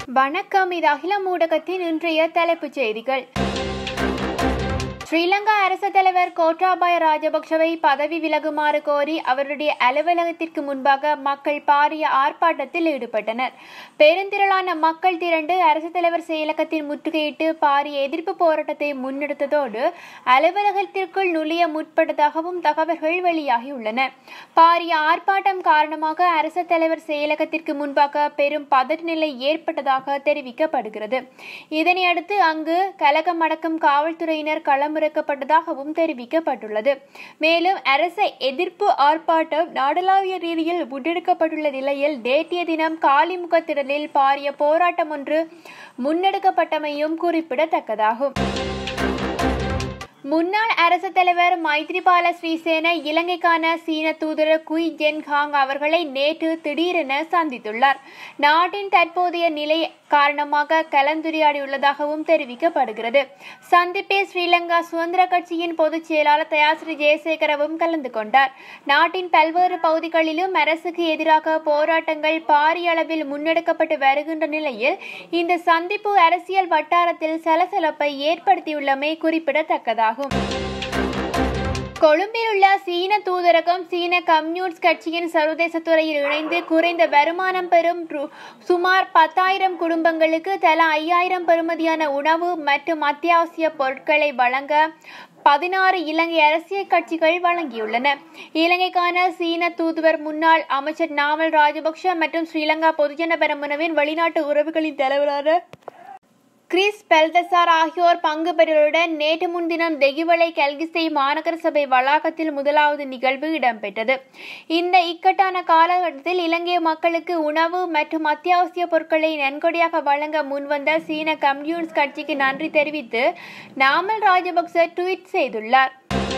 வணக்கம் இது அகில ஊடகத்தின் இன்றைய தலைப்புச் செய்திகள் ஸ்ரீலங்கா அரசு தலைவர் கோட்டாபாய ராஜபக்சவை பதவி விலகுமாறு கோரி அவருடைய அலுவலகத்திற்கு முன்பாக மக்கள் பாரிய ஆர்ப்பாட்டத்தில் ஈடுபட்டனர் பெருந்திரளான மக்கள் திரண்டு அரசு தலைவர் செயலகத்தில் முற்றுகையிட்டு பாரிய எதிர்ப்பு போராட்டத்தை முன்னெடுத்ததோடு அலுவலகத்திற்குள் நுழைய முற்பட்டதாகவும் தகவல்கள் வெளியாகியுள்ளன பாரிய ஆர்ப்பாட்டம் காரணமாக அரசு தலைவர் செயலகத்திற்கு முன்பாக பெரும் பதற்ற நிலை ஏற்பட்டதாக தெரிவிக்கப்படுகிறது இதனையடுத்து அங்கு கலகம் அடக்கும் காவல்துறையினர் களமிறக்கப்பட்டதாகவும் தெரிவிக்கப்பட்டுள்ளது மேலும் அரசை எதிர்ப்பு ஆர்ப்பாட்டம் நாடளாவிய ரீதியில் முன்னெடுக்கப்பட்டுள்ள நிலையில் நேற்றைய தினம் காலிமுகத்திடலில் பாரிய போராட்டம் ஒன்று முன்னெடுக்கப்பட்டமையும் குறிப்பிடத்தக்கதாகும் முன்னாள் அரசு தலைவர் மைத்ரிபால ஸ்ரீசேன இலங்கைக்கான சீன தூதர் குய் ஜென் ஹாங் அவர்களை நேற்று திடீரென சந்தித்துள்ளார் நாட்டின் தற்போதைய நிலை காரணமாக கலந்துரையாடியுள்ளதாகவும் தெரிவிக்கப்படுகிறது சந்திப்பில் ஸ்ரீலங்கா சுதந்திர கட்சியின் பொதுச் செயலாளர் தயாஸ்ரீ ஜெயசேகரவும் கலந்து கொண்டார் நாட்டின் பல்வேறு பகுதிகளிலும் அரசுக்கு எதிராக போராட்டங்கள் பாரிய அளவில் முன்னெடுக்கப்பட்டு வருகின்ற நிலையில் இந்த சந்திப்பு அரசியல் வட்டாரத்தில் சலசலப்பை ஏற்படுத்தியுள்ளமை குறிப்பிடத்தக்கதாகும் கொழும்பில் உள்ள சீன தூதரகம் சீன கம்யூனிஸ்ட் கட்சியின் சர்வதேச துறையில் இணைந்து குறைந்த வருமானம் பெறும் சுமார் பத்தாயிரம் குடும்பங்களுக்கு தலா ஐயாயிரம் பெறுமதியான உணவு மற்றும் அத்தியாவசிய பொருட்களை வழங்க பதினாறு இலங்கை அரசியல் கட்சிகள் வழங்கியுள்ளன இலங்கைக்கான சீன தூதுவர் முன்னாள் அமைச்சர் நாமல் ராஜபக்ஷ மற்றும் ஸ்ரீலங்கா பொதுஜன பெரமுனவின் வெளிநாட்டு உறவுகளின் தலைவரான கிறிஸ் பெல்தசார் ஆகியோர் பங்கு பெற்றதுடன் நேற்று முன்தினம் தெகிவளை கல்கிசை மாநகர சபை வளாகத்தில் முதலாவது நிகழ்வு இடம்பெற்றது இந்த இக்கட்டான காலகட்டத்தில் இலங்கை மக்களுக்கு உணவு மற்றும் அத்தியாவசிய பொருட்களை நன்கொடையாக வழங்க முன்வந்த சீன கம்யூனிஸ்ட் கட்சிக்கு நன்றி தெரிவித்து நாமல் ராஜபக்ச ட்வீட் செய்துள்ளார்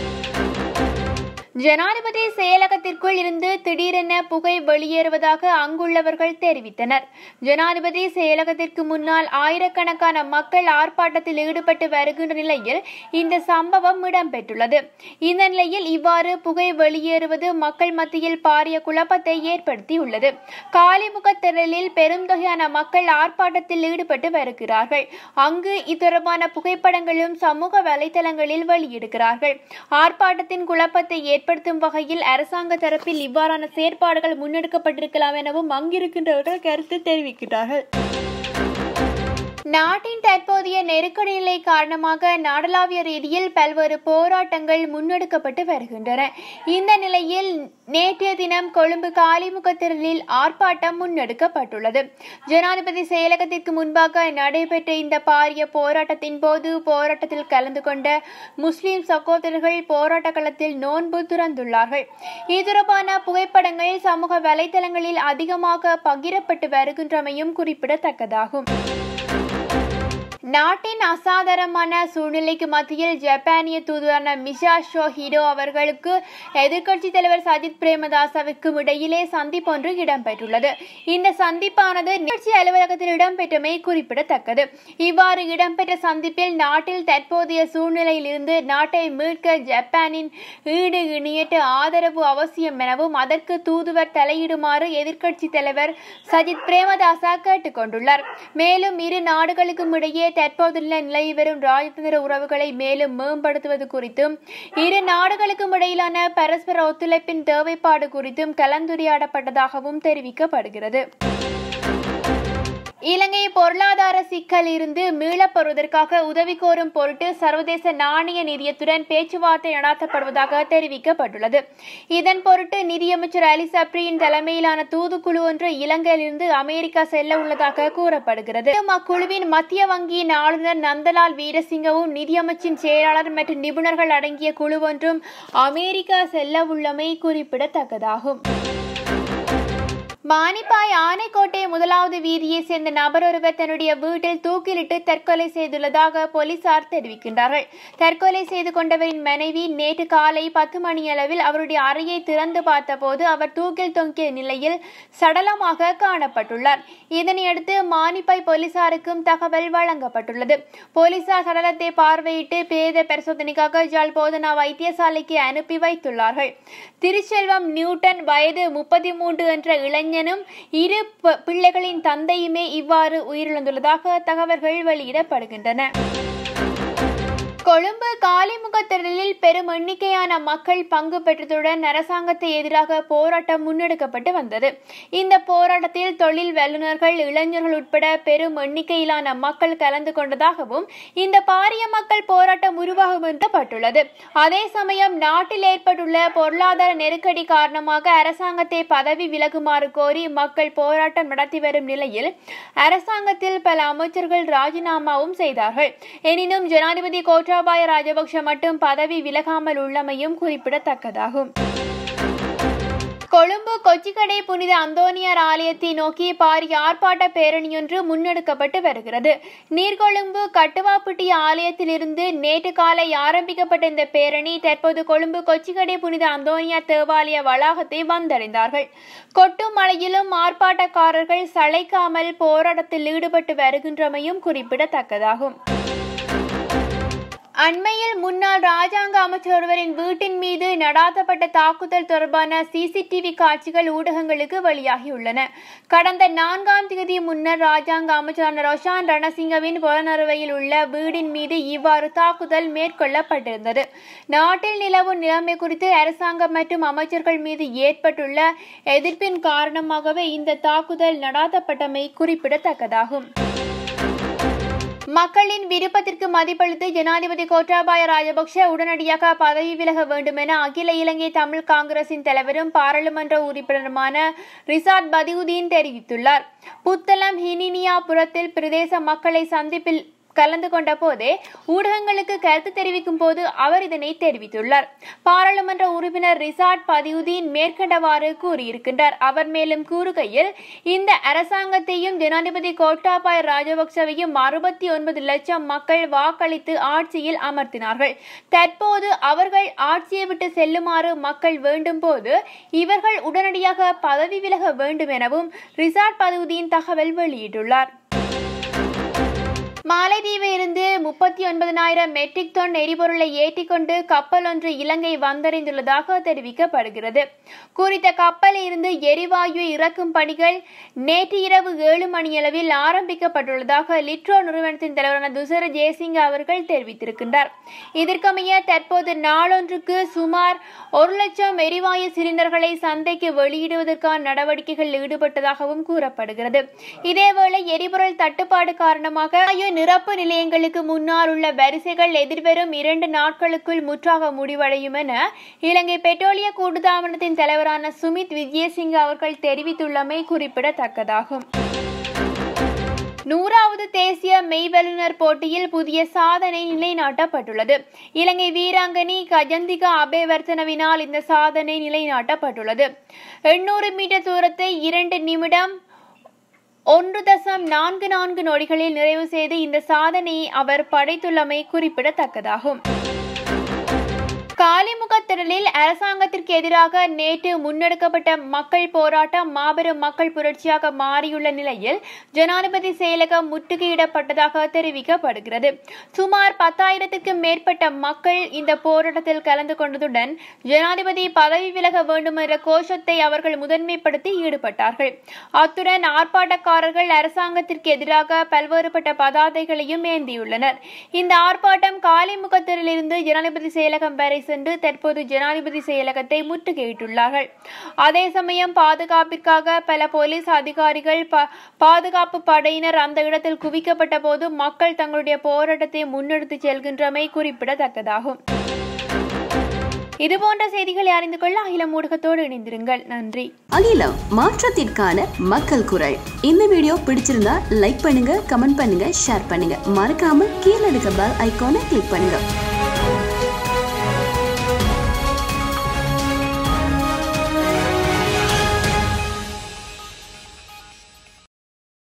ஜனாதிபதி செயலகத்திற்குள் இருந்து திடீரென புகை வெளியேறுவதாக அங்குள்ளவர்கள் தெரிவித்தனர் ஜனாதிபதி செயலகத்திற்கு முன்னால் ஆயிரக்கணக்கான மக்கள் ஆர்ப்பாட்டத்தில் ஈடுபட்டு வருகின்ற நிலையில் இந்த சம்பவம் இடம்பெற்றுள்ளது இந்த நிலையில் இவ்வாறு புகை வெளியேறுவது மக்கள் மத்தியில் பாரிய குழப்பத்தை ஏற்படுத்தியுள்ளது காலிமுகத்திரலில் பெரும் தொகையான மக்கள் ஆர்ப்பாட்டத்தில் ஈடுபட்டு வருகிறார்கள் அங்கு இத்தொடர்பான புகைப்படங்களும் சமூக வலைதளங்களில் வெளியிடுகிறார்கள் ஆர்ப்பாட்டத்தின் குழப்பத்தை ஏற்ப ஏற்படுத்தும் வகையில் அரசாங்க தரப்பில் இவ்வாறான செயற்பாடுகள் முன்னெடுக்கப்பட்டிருக்கலாம் எனவும் அங்கிருக்கின்றவர்கள் கருத்து தெரிவிக்கிறார்கள் நாட்டின் தற்போதைய நெருக்கடி நிலை காரணமாக நாடளாவிய ரீதியில் பல்வேறு போராட்டங்கள் முன்னெடுக்கப்பட்டு வருகின்றன இந்த நிலையில் நேற்றைய தினம் கொழும்பு காலிமுகத்திரலில் ஆர்ப்பாட்டம் முன்னெடுக்கப்பட்டுள்ளது ஜனாதிபதி செயலகத்திற்கு முன்பாக நடைபெற்ற இந்த பாரிய போராட்டத்தின் போது போராட்டத்தில் கலந்து கொண்ட முஸ்லிம் சகோதரர்கள் போராட்ட களத்தில் நோன்பு துறந்துள்ளார்கள் இது தொடர்பான புகைப்படங்கள் சமூக வலைதளங்களில் அதிகமாக பகிரப்பட்டு வருகின்றமையும் குறிப்பிடத்தக்கதாகும் நாட்டின் அசாதாரணமான சூழ்நிலைக்கு மத்தியில் ஜப்பானிய தூதுவரான மிஷா ஷோ ஹிடோ அவர்களுக்கு எதிர்க்கட்சி தலைவர் சஜித் பிரேமதாசவுக்கும் இடையிலே சந்திப்பு ஒன்று இடம்பெற்றுள்ளது இந்த சந்திப்பானது நிகழ்ச்சி அலுவலகத்தில் இடம்பெற்றமை குறிப்பிடத்தக்கது இவ்வாறு இடம்பெற்ற சந்திப்பில் நாட்டில் தற்போதைய சூழ்நிலையில் இருந்து நாட்டை மீட்க ஜப்பானின் ஈடு இணையற்ற ஆதரவு அவசியம் எனவும் அதற்கு தூதுவர் தலையிடுமாறு எதிர்க்கட்சி தலைவர் சஜித் பிரேமதாசா கேட்டுக் கொண்டுள்ளார் மேலும் இரு நாடுகளுக்கும் இடையே தற்போதுள்ள நிலை வரும் ராஜதந்திர உறவுகளை மேலும் மேம்படுத்துவது குறித்தும் இரு நாடுகளுக்கும் இடையிலான பரஸ்பர ஒத்துழைப்பின் தேவைப்பாடு குறித்தும் கலந்துரையாடப்பட்டதாகவும் தெரிவிக்கப்படுகிறது இலங்கை பொருளாதார சிக்கல் இருந்து மீளப்பெறுவதற்காக உதவி கோரும் பொருட்டு சர்வதேச நாணய நிதியத்துடன் பேச்சுவார்த்தை நடாத்தப்படுவதாக தெரிவிக்கப்பட்டுள்ளது இதன் பொருட்டு நிதியமைச்சர் அலி சப்ரியின் தலைமையிலான தூதுக்குழு ஒன்று இலங்கையிலிருந்து அமெரிக்கா செல்ல உள்ளதாக கூறப்படுகிறது அக்குழுவின் மத்திய வங்கியின் ஆளுநர் நந்தலால் வீரசிங்கவும் நிதியமைச்சின் செயலாளர் மற்றும் நிபுணர்கள் அடங்கிய குழு ஒன்றும் அமெரிக்கா செல்ல உள்ளமை குறிப்பிடத்தக்கதாகும் மானிப்பாய் ஆனைக்கோட்டை முதலாவது வீதியை சேர்ந்த நபர் ஒருவர் தன்னுடைய வீட்டில் தூக்கிலிட்டு தற்கொலை செய்துள்ளதாக போலீசார் தெரிவிக்கின்றார்கள் தற்கொலை செய்து கொண்டவரின் மனைவி நேற்று காலை பத்து மணியளவில் அவருடைய அறையை திறந்து பார்த்தபோது அவர் தூக்கில் தொங்கிய நிலையில் சடலமாக காணப்பட்டுள்ளார் இதனையடுத்து மானிப்பாய் போலீசாருக்கும் தகவல் வழங்கப்பட்டுள்ளது போலீசார் சடலத்தை பார்வையிட்டு பிரேத பரிசோதனைக்காக ஜாழ் போதனா வைத்தியசாலைக்கு அனுப்பி வைத்துள்ளார்கள் திருச்செல்வம் நியூட்டன் வயது முப்பத்தி மூன்று என்ற இளைஞர் இளைஞனும் இரு ப- பிள்ளைகளின் தந்தையுமே இவ்வாறு உயிரிழந்துள்ளதாக தகவல்கள் வெளியிடப்படுகின்றன கொழும்பு காலிமுக திடலில் பெரும் எண்ணிக்கையான மக்கள் பங்கு பெற்றதுடன் அரசாங்கத்தை எதிராக போராட்டம் முன்னெடுக்கப்பட்டு வந்தது இந்த போராட்டத்தில் தொழில் வல்லுநர்கள் இளைஞர்கள் உட்பட பெரும் எண்ணிக்கையிலான மக்கள் கலந்து கொண்டதாகவும் இந்த பாரிய மக்கள் போராட்டம் உருவாகும் என்று பட்டுள்ளது அதே சமயம் நாட்டில் ஏற்பட்டுள்ள பொருளாதார நெருக்கடி காரணமாக அரசாங்கத்தை பதவி விலகுமாறு கோரி மக்கள் போராட்டம் நடத்தி வரும் நிலையில் அரசாங்கத்தில் பல அமைச்சர்கள் ராஜினாமாவும் செய்தார்கள் எனினும் ஜனாதிபதி கோட்டாபாய ராஜபக்ஷ மட்டும் பதவி விலகாமல் உள்ளமையும் குறிப்பிடத்தக்கதாகும் கொழும்பு கொச்சிக்கடை புனித அந்தோனியார் ஆலயத்தை நோக்கி பாரிய ஆர்ப்பாட்ட பேரணியொன்று முன்னெடுக்கப்பட்டு வருகிறது நீர்கொழும்பு கட்டுவாப்பட்டி ஆலயத்திலிருந்து நேற்று காலை ஆரம்பிக்கப்பட்ட இந்த பேரணி தற்போது கொழும்பு கொச்சிக்கடை புனித அந்தோனியார் தேவாலய வளாகத்தை வந்தடைந்தார்கள் கொட்டும் மழையிலும் ஆர்ப்பாட்டக்காரர்கள் சளைக்காமல் போராட்டத்தில் ஈடுபட்டு வருகின்றமையும் குறிப்பிடத்தக்கதாகும் அண்மையில் முன்னாள் ராஜாங்க அமைச்சர் ஒருவரின் வீட்டின் மீது நடாத்தப்பட்ட தாக்குதல் தொடர்பான சிசிடிவி காட்சிகள் ஊடகங்களுக்கு வெளியாகியுள்ளன கடந்த நான்காம் தேதி முன்னர் ராஜாங்க அமைச்சரான ரோஷான் ரணசிங்கவின் புலனறுவையில் உள்ள வீடின் மீது இவ்வாறு தாக்குதல் மேற்கொள்ளப்பட்டிருந்தது நாட்டில் நிலவும் நிலைமை குறித்து அரசாங்கம் மற்றும் அமைச்சர்கள் மீது ஏற்பட்டுள்ள எதிர்ப்பின் காரணமாகவே இந்த தாக்குதல் நடாத்தப்பட்டமை குறிப்பிடத்தக்கதாகும் மக்களின் விருப்பத்திற்கு மதிப்பளித்து ஜனாதிபதி கோட்டாபாய ராஜபக்ஷ உடனடியாக பதவி விலக வேண்டும் என அகில இலங்கை தமிழ் காங்கிரசின் தலைவரும் பாராளுமன்ற உறுப்பினருமான ரிசாட் பதியுதீன் தெரிவித்துள்ளார் புத்தளம் ஹினினியாபுரத்தில் பிரதேச மக்களை சந்திப்பில் கலந்து கொண்ட போதே ஊடகங்களுக்கு கருத்து தெரிவிக்கும் போது அவர் இதனை தெரிவித்துள்ளார் பாராளுமன்ற உறுப்பினர் ரிசாட் பதியுதீன் மேற்கண்டவாறு கூறியிருக்கின்றார் அவர் மேலும் கூறுகையில் இந்த அரசாங்கத்தையும் ஜனாதிபதி கோட்டாபாய ராஜபக்சவையும் அறுபத்தி ஒன்பது லட்சம் மக்கள் வாக்களித்து ஆட்சியில் அமர்த்தினார்கள் தற்போது அவர்கள் ஆட்சியை விட்டு செல்லுமாறு மக்கள் வேண்டும் போது இவர்கள் உடனடியாக பதவி விலக வேண்டும் எனவும் ரிசாட் பதியுதீன் தகவல் வெளியிட்டுள்ளார் மாலைதீவில் இருந்து முப்பத்தி ஒன்பதனாயிரம் மெட்ரிக் டன் எரிபொருளை ஏற்றிக்கொண்டு கப்பல் ஒன்று இலங்கை வந்தடைந்துள்ளதாக தெரிவிக்கப்படுகிறது குறித்த கப்பலில் இருந்து எரிவாயு இறக்கும் பணிகள் நேற்று இரவு ஏழு மணியளவில் ஆரம்பிக்கப்பட்டுள்ளதாக லிட்ரோ நிறுவனத்தின் தலைவரான துசர ஜெயசிங்க அவர்கள் தெரிவித்திருக்கின்றார் இதற்கமைய தற்போது நாளொன்றுக்கு சுமார் ஒரு லட்சம் எரிவாயு சிலிண்டர்களை சந்தைக்கு வெளியிடுவதற்கான நடவடிக்கைகளில் ஈடுபட்டதாகவும் கூறப்படுகிறது இதேவேளை எரிபொருள் தட்டுப்பாடு காரணமாக வாயு நிரப்பு நிலையங்களுக்கு முன்னால் உள்ள வரிசைகள் எதிர்வரும் இரண்டு நாட்களுக்குள் முற்றாக முடிவடையும் என இலங்கை பெட்ரோலிய கூட்டுத்தாபனத்தின் தலைவரான சுமித் விஜயசிங்க அவர்கள் தெரிவித்துள்ளமை குறிப்பிடத்தக்கதாகும் நூறாவது தேசிய மெய்வல்லுநர் போட்டியில் புதிய சாதனை நிலைநாட்டப்பட்டுள்ளது இலங்கை வீராங்கனி கஜந்திகா அபேவர்த்தனவினால் இந்த சாதனை நிலைநாட்டப்பட்டுள்ளது எண்ணூறு மீட்டர் தூரத்தை இரண்டு நிமிடம் ஒன்று தசம் நான்கு நான்கு நொடிகளில் நிறைவு செய்து இந்த சாதனையை அவர் படைத்துள்ளமை குறிப்பிடத்தக்கதாகும் காலிமுகத்திடலில் அரசாங்கத்திற்கு எதிராக நேற்று முன்னெடுக்கப்பட்ட மக்கள் போராட்டம் மாபெரும் மக்கள் புரட்சியாக மாறியுள்ள நிலையில் ஜனாதிபதி செயலகம் முற்றுகையிடப்பட்டதாக தெரிவிக்கப்படுகிறது சுமார் பத்தாயிரத்திற்கும் மேற்பட்ட மக்கள் இந்த போராட்டத்தில் கலந்து கொண்டதுடன் ஜனாதிபதி பதவி விலக வேண்டும் என்ற கோஷத்தை அவர்கள் முதன்மைப்படுத்தி ஈடுபட்டார்கள் அத்துடன் ஆர்ப்பாட்டக்காரர்கள் அரசாங்கத்திற்கு எதிராக பல்வேறுபட்ட பதாதைகளையும் ஏந்தியுள்ளனர் இந்த ஆர்ப்பாட்டம் காலிமுகத்திலிருந்து ஜனாதிபதி செயலகம் வரை சென்று தற்போது ஜனாதிபதி செயலகத்தை முற்றுகையிட்டுள்ளார்கள் அதே சமயம் பாதுகாப்பிற்காக பல போலீஸ் அதிகாரிகள் பா- பாதுகாப்பு படையினர் அந்த இடத்தில் குவிக்கப்பட்ட போது மக்கள் தங்களுடைய போராட்டத்தை முன்னெடுத்துச் செல்கின்றமை குறிப்பிடத்தக்கதாகும் இதுபோன்ற செய்திகளை அறிந்து கொள்ள அகிலம் ஊடகத்தோடு இணைந்திருங்கள் நன்றி அகிலம் மாற்றத்திற்கான மக்கள் குரல் இந்த வீடியோ பிடிச்சிருந்தா லைக் பண்ணுங்க கமெண்ட் பண்ணுங்க ஷேர் பண்ணுங்க மறக்காம கீழே இருக்க பெல் ஐகானை கிளிக் பண்ணுங்க